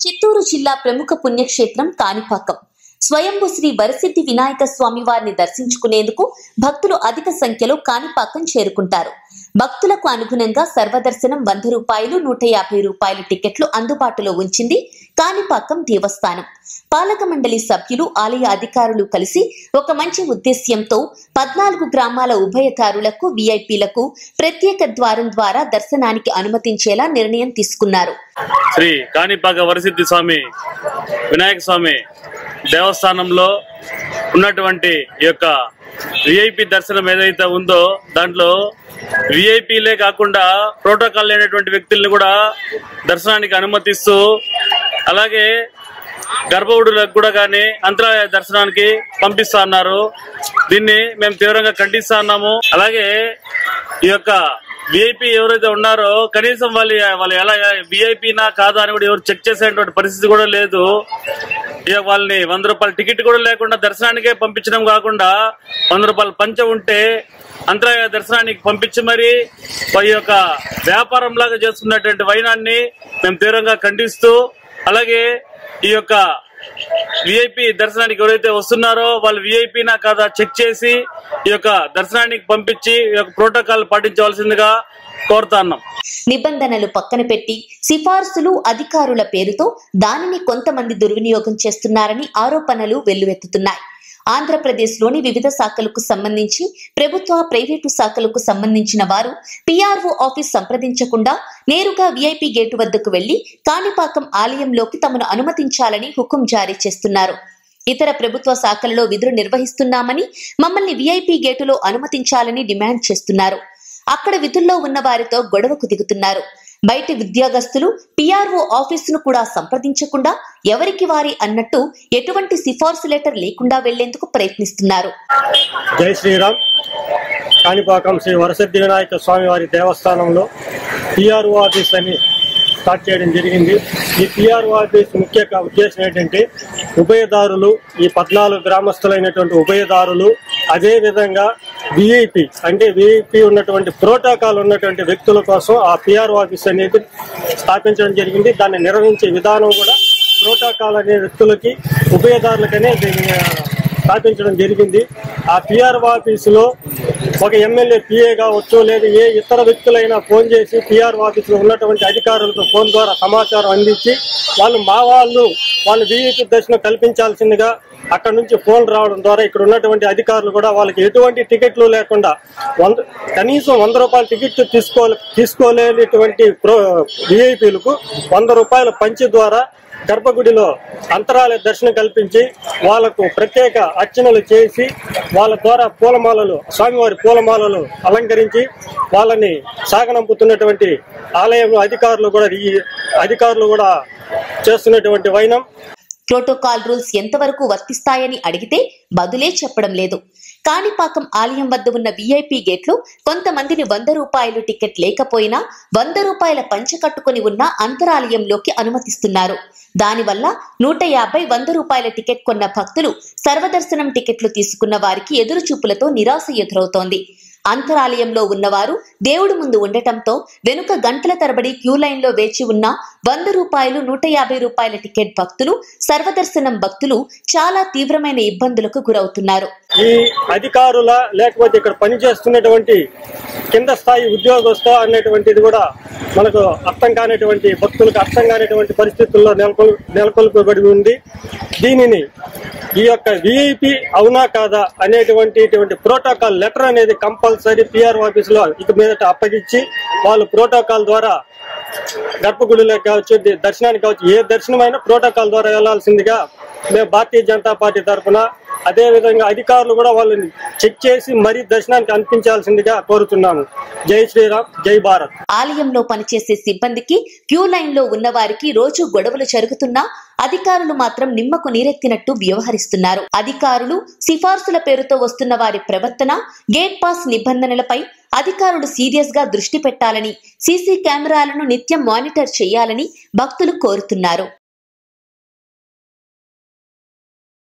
చిత్తూరు జిల్లా ప్రముఖ పుణ్యక్షేత్రం కాణిపాకం స్వయంభు శ్రీ వరసిద్ధి వినాయక స్వామి వారిని దర్శించుకునేందుకు భక్తులు అధిక సంఖ్యలో కాణిపాకం చేరుకుంటారు భక్తులకు అనుగుణంగా సర్వదర్శనం వంద రూపాయలు నూట యాభై రూపాయల టికెట్లు అందుబాటులో ఉంచింది కాణిపాకం దేవస్థానం పాలక మండలి సభ్యులు ఆలయ అధికారులు కలిసి ఒక మంచి ఉద్దేశ్యంతో పద్నాలుగు గ్రామాల ఉభయదారులకు విఐపీలకు ప్రత్యేక ద్వారం ద్వారా దర్శనానికి అనుమతించేలా నిర్ణయం తీసుకున్నారు శ్రీ కాణిపాక వరసిద్ధి స్వామి వినాయక స్వామి దేవస్థానంలో ఉన్నటువంటి ఈ యొక్క విఐపి దర్శనం ఏదైతే ఉందో దాంట్లో విఐపీలే కాకుండా ప్రోటోకాల్ లేనటువంటి వ్యక్తుల్ని కూడా దర్శనానికి అనుమతిస్తూ అలాగే గర్భవుడులకు కూడా కానీ అంతరాయ దర్శనానికి పంపిస్తా అన్నారు దీన్ని మేము తీవ్రంగా ఖండిస్తా ఉన్నాము అలాగే ఈ యొక్క విఐపి ఎవరైతే ఉన్నారో కనీసం వాళ్ళు వాళ్ళు ఎలా విఐపినా కాదా అని కూడా ఎవరు చెక్ చేసేటువంటి పరిస్థితి కూడా లేదు ఇక వాళ్ళని వంద రూపాయల టికెట్ కూడా లేకుండా దర్శనానికే పంపించడం కాకుండా వంద రూపాయల పంచ ఉంటే అంతరాయ దర్శనానికి పంపించి మరి ఈ యొక్క వ్యాపారం లాగా చేస్తున్నటువంటి వైనాన్ని మేము తీవ్రంగా ఖండిస్తూ అలాగే ఈ యొక్క విఐపి దర్శనానికి ఎవరైతే వస్తున్నారో వాళ్ళు విఐపినా కాదా చెక్ చేసి ఈ యొక్క దర్శనానికి పంపించి ఈ యొక్క ప్రోటోకాల్ పాటించవలసిందిగా కోరుతున్నాం నిబంధనలు పక్కన పెట్టి సిఫార్సులు అధికారుల పేరుతో దానిని కొంతమంది దుర్వినియోగం చేస్తున్నారని ఆరోపణలు వెల్లువెత్తుతున్నాయి ఆంధ్రప్రదేశ్లోని వివిధ శాఖలకు సంబంధించి ప్రభుత్వ ప్రైవేటు శాఖలకు సంబంధించిన వారు పిఆర్ఓ ఆఫీస్ సంప్రదించకుండా నేరుగా విఐపి గేటు వద్దకు వెళ్లి కాణిపాకం ఆలయంలోకి తమను అనుమతించాలని హుకుం జారీ చేస్తున్నారు ఇతర ప్రభుత్వ శాఖలలో విధులు నిర్వహిస్తున్నామని మమ్మల్ని విఐపి గేటులో అనుమతించాలని డిమాండ్ చేస్తున్నారు అక్కడ విధుల్లో ఉన్న వారితో గొడవకు దిగుతున్నారు బయటి ఉద్యోగస్తులు పిఆర్ఓ ఆఫీసును కూడా సంప్రదించకుండా ఎవరికి వారి అన్నట్టు ఎటువంటి సిఫార్సు లెటర్ లేకుండా వెళ్లేందుకు ప్రయత్నిస్తున్నారు జై శ్రీరామ్ కాణిపాకం శ్రీ వరసిద్ధి వినాయక స్వామి వారి దేవస్థానంలో పిఆర్ఓ ఆఫీస్ అని స్టార్ట్ చేయడం జరిగింది ఈ పిఆర్ఓ ఆఫీస్ ముఖ్య క- ఉద్దేశం ఏంటంటే ఉభయదారులు ఈ పద్నాలుగు గ్రామస్తులైనటువంటి ఉభయదారులు అదే విధంగా విఐపి అంటే విఐపి ఉన్నటువంటి ప్రోటోకాల్ ఉన్నటువంటి వ్యక్తుల కోసం ఆ పిఆర్ఓ ఆఫీస్ అనేది స్థాపించడం జరిగింది దాన్ని నిర్వహించే విధానం కూడా ప్రోటోకాల్ అనే వ్యక్తులకి ఉభయదారులకనే దీన్ని, ఆ, స్థాపించడం జరిగింది ఆ పిఆర్ ఆఫీసులో ఒక ఎమ్మెల్యే పిఏ కావచ్చు లేదా ఏ ఇతర వ్యక్తులైనా ఫోన్ చేసి పిఆర్ ఆఫీసులో ఉన్నటువంటి అధికారులకు ఫోన్ ద్వారా సమాచారం అందించి వాళ్ళు మా వాళ్ళు వాళ్ళు వీఐపీ దర్శనం కల్పించాల్సిందిగా అక్కడ నుంచి ఫోన్ రావడం ద్వారా ఇక్కడ ఉన్నటువంటి అధికారులు కూడా వాళ్ళకి ఎటువంటి టికెట్లు లేకుండా వంద కనీసం వంద రూపాయల టికెట్ తీసుకో తీసుకోలేనటువంటి ప్రో విఐపీలకు వంద రూపాయల పంచి ద్వారా గర్భగుడిలో అంతరాలయ దర్శనం కల్పించి వాళ్లకు ప్రత్యేక అర్చనలు చేసి వాళ్ళ ద్వారా పూలమాలలు స్వామివారి పూలమాలలు అలంకరించి వాళ్ళని సాగనంపుతున్నటువంటి ఆలయంలో అధికారులు కూడా ఈ అధికారులు కూడా చేస్తున్నటువంటి వైనం ప్రోటోకాల్ రూల్స్ ఎంతవరకు వర్తిస్తాయని అడిగితే బదులే చెప్పడం లేదు కాణిపాకం ఆలయం వద్ద ఉన్న విఐపి గేట్లు కొంతమందిని వంద రూపాయలు టికెట్ లేకపోయినా వంద రూపాయల పంచ కట్టుకుని ఉన్న అంతరాలయంలోకి అనుమతిస్తున్నారు దానివల్ల నూట యాభై వంద రూపాయల టికెట్ కొన్న భక్తులు సర్వదర్శనం టికెట్లు తీసుకున్న వారికి ఎదురు చూపులతో నిరాశ ఎదురవుతోంది అంతరాలయంలో ఉన్నవారు దేవుడి ముందు ఉండటంతో వెనుక గంటల తరబడి క్యూ లైన్ లో వేచి ఉన్న వంద రూపాయలు నూట యాభై రూపాయల టికెట్ భక్తులు సర్వదర్శనం భక్తులు చాలా తీవ్రమైన ఇబ్బందులకు గురవుతున్నారు ఈ అధికారుల లేకపోతే ఇక్కడ పనిచేస్తున్నటువంటి కింద స్థాయి ఉద్యోగస్థ అనేటువంటిది కూడా మనకు అర్థం కానిటువంటి భక్తులకు అర్థం కానిటువంటి పరిస్థితుల్లో నెలకొల్ నెలకొల్పబడి ఉంది దీనిని ఈ యొక్క విఐపి అవునా కాదా అనేటువంటి ఇటువంటి ప్రోటోకాల్ లెటర్ అనేది కంపల్సరీ పిఆర్ ఆఫీసులో ఇక మీదట అప్పగించి వాళ్ళు ప్రోటోకాల్ ద్వారా గర్భగుడిలో కావచ్చు ది- దర్శనానికి కావచ్చు ఏ దర్శనమైనా ప్రోటోకాల్ ద్వారా వెళ్లాల్సిందిగా మేము భారతీయ జనతా పార్టీ తరఫున అదే విధంగా అధికారులు కూడా వాళ్ళని చెక్ చేసి మరీ దర్శనానికి అనిపించాల్సిందిగా కోరుతున్నాము జై శ్రీరామ్ జై భారత్ ఆలయంలో పనిచేసే సిబ్బందికి క్యూ లైన్ లో ఉన్న వారికి రోజు గొడవలు జరుగుతున్నా అధికారులు మాత్రం నిమ్మకు నీరెత్తినట్టు వ్యవహరిస్తున్నారు అధికారులు సిఫార్సుల పేరుతో వస్తున్న వారి ప్రవర్తన గేట్ పాస్ నిబంధనలపై అధికారులు సీరియస్ గా దృష్టి పెట్టాలని సీసీ కెమెరాలను నిత్యం మానిటర్ చేయాలని భక్తులు కోరుతున్నారు